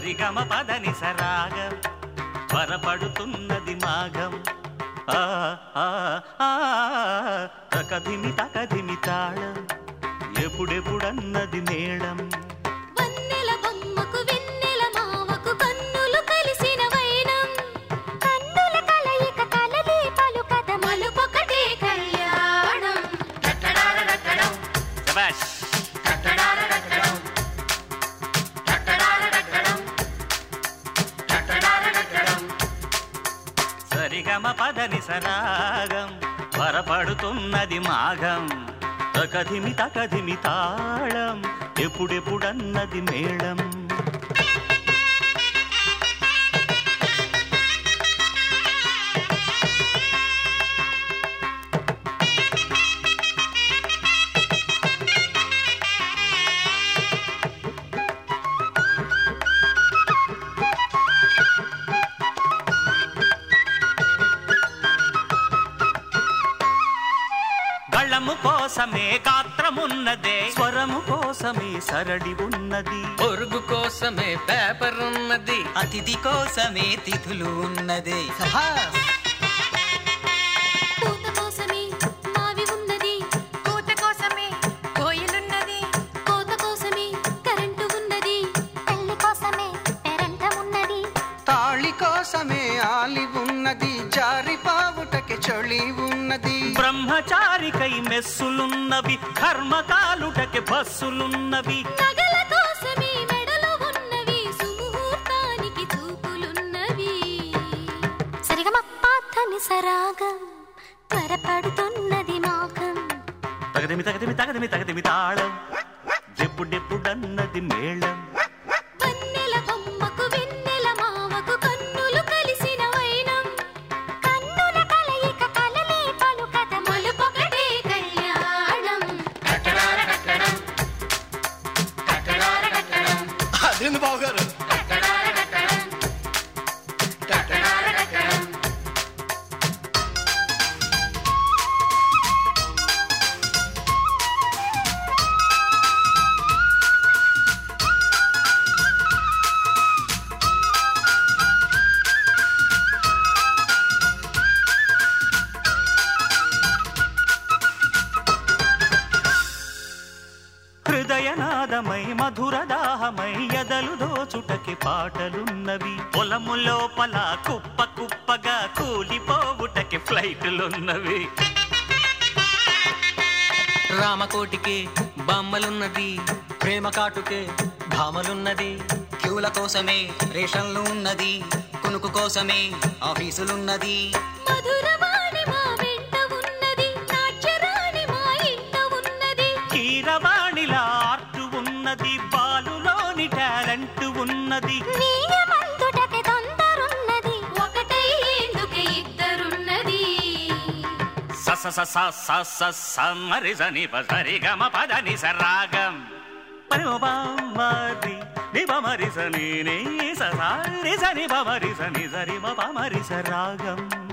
సరిగమ పదని సరాగం త్వరపడుతున్నది మాఘం ఆ ఆ ఆ తకధిమి తకధిమి తాళం ఎప్పుడెప్పుడన్నది మేళం వన్నెల బొమ్మకు వెన్నెల మావకు కన్నులు కలిసిన వైనం కన్నుల కలయిక కలలే పలుకద మలుపొకటే కళ్యాణం శబాష్ సరిగమ పదని సరాగం త్వరపడుతున్నది మాఘం తకధిమి తకధిమి తాళం ఎప్పుడెప్పుడన్నది మేళం గళము కోసమే గాత్రమున్నదే స్వరము కోసమే సరడి ఉన్నది పొరుగు కోసమే పేపర్ ఉన్నది అతిథి కోసమే తిథులు ఉన్నదే పూత కోసమే మావి ఉన్నది కూత కోసమే కోయిలున్నది కోత కోసమే కరెంటు ఉన్నది తల్లి కోసమే పెరంట ఉన్నది తాళి కోసమే ఆలి ఉన్నది జారిపావుటకి చొళి ఉన్నది బ్రహ్మచారికై మెస్సులున్నవి కర్మకాలుటకి బస్సులున్నవి నగల కోసమే మెడలో ఉన్నవి సుముహూర్తానికి చూపులున్నవి సరిగమ పాతని సరాగం త్వరపడుతున్నది మాఘం తగదిమి తగదిమి తగదిమి తగదిమి తాళం ఎప్పుడెప్పుడన్నది మేళం వన్నెల బొమ్మకు వెన్నెల మావకు కన్నులు కలిసిన వైనం కన్నుల కలయిక కలలే పలుకద మలుపొకటే కళ్యాణం అదేంది బాబు గారు హృదయనాదమై మధురదాహమై ఎదలు దోచుటకి పాటలున్నవి పొలము లోపల కుప్ప కుప్పగా కూలిపోవుటకి ఫ్లైటులున్నవి రామకోటికి బొమ్మలున్నది ప్రేమ కాటుకే భామలున్నది క్యూల కోసమే రేషన్లు ఉన్నది కునుకు కోసమే ఆఫీసులున్నది మధురవాణి మా వెంట ఉన్నది నాట్యరాణి మా ఇంట ఉన్నది కీరవాణిలా ఆర్టు ఉన్నది బాలులోని టాలెంట్ ఉన్నది నీయమందుటకి తొందరున్నది ఒకటైందుకే ఇద్దరున్నది స స స స స స స మరి సని ప సరి గమ పదని సరాగం మరి ఓ బా మరి ని బ మరి సని ని స సా రి సని బ మరి సని సరి మ ప మరి సరాగం